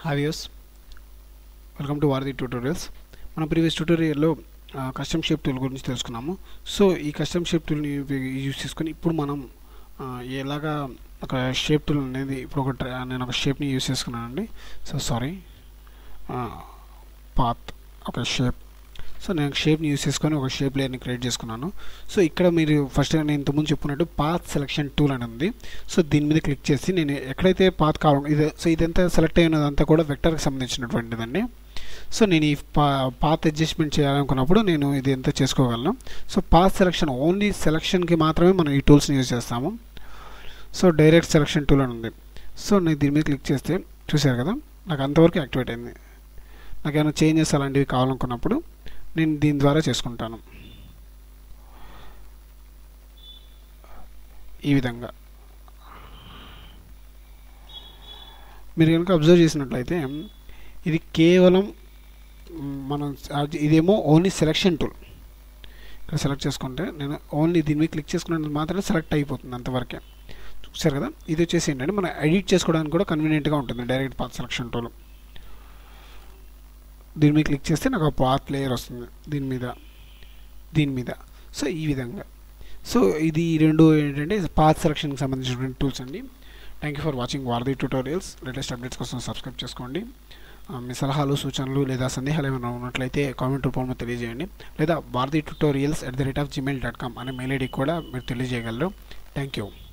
హావియోస్ welcome to Varadhi tutorials మన previous ట్యూటోరియల్లో custom shape tool గురించి తెలుసుకున్నాము సో ఈ కస్టమ్ షేప్ టూల్ని యూజ్ చేసుకొని ఇప్పుడు మనం ఆ, ఎలాగా ఒక షేప్ టూల్ అనేది ఇప్పుడు ఒక ట్ర- నేను ఒక షేప్ని యూజ్ చేసుకున్నానండి సో సారీ పాత్ ఒక షేప్ సో నేను షేప్ని యూజ్ చేసుకొని ఒక షేప్ లేయర్ని క్రియేట్ చేసుకున్నాను సో ఇక్కడ మీరు ఫస్ట్ నేను ఇంతకుముందు చెప్పుకున్నట్టు పాత్ సెలెక్షన్ టూల్ అని ఉంది సో దీని మీద క్లిక్ చేసి నేను ఎక్కడైతే పాత్ కావాలి ఇది సో ఇదంతా సెలెక్ట్ అయినదంతా కూడా వెక్టర్కి సంబంధించినటువంటిదండి సో నేను ఈ పా పాత్ అడ్జస్ట్మెంట్ చేయాలనుకున్నప్పుడు నేను ఇది ఎంత చేసుకోగలను సో పాత్ సెలెక్షన్ ఓన్లీ సెలెక్షన్కి మాత్రమే మనం ఈ టూల్స్ని యూజ్ చేస్తాము సో డైరెక్ట్ సెలెక్షన్ టూల్ అని ఉంది సో నేను దీని మీద క్లిక్ చేస్తే చూశారు కదా నాకు అంతవరకు యాక్టివేట్ అయింది నాకు ఏమైనా చేంజెస్ అలాంటివి కావాలనుకున్నప్పుడు నేను దీని ద్వారా చేసుకుంటాను ఈ విధంగా మీరు కనుక అబ్జర్వ్ చేసినట్లయితే ఇది కేవలం మ్, మనం అది- ఇదేమో ఓన్లీ సెలెక్షన్ టూల్ ఇక్కడ సెలెక్ట్ చేసుకుంటే నేను ఓన్లీ దీని మీద క్లిక్ చేసుకున్నది మాత్రమే సెలెక్ట్ అయిపోతుంది అంతవరకే చూసారు కదా ఇది వచ్చేసి ఏంటంటే మనం ఎడిట్ చేసుకోవడానికి కూడా కన్వీనియంట్గా ఉంటుంది డైరెక్ట్ పాత్ సెలెక్షన్ టూల్ దీని మీద క్లిక్ చేస్తే నాకు ఆ పాత్ లేయర్ వస్తుంది దీని మీద దీని మీద సో ఈ విధంగా సో ఇది ఈ రెండు ఏంటంటే పాత్ సెలక్షన్కి సంబంధించినటువంటి టూల్స్ అండి thank you for watching Varadhi tutorials latest updates కోసం సబ్స్క్రైబ్ చేసుకోండి ఆ, మీ సలహాలు సూచనలు లేదా సందేహాలు ఏమైనా ఉన్నట్లయితే కామెంట్ రూపంలో తెలియజేయండి లేదా Bharathi tutorials at the rate of Gmail dot com అనే మెయిల్ ఐడికి కూడా మీరు తెలియజేయగలరు థ్యాంక్ యూ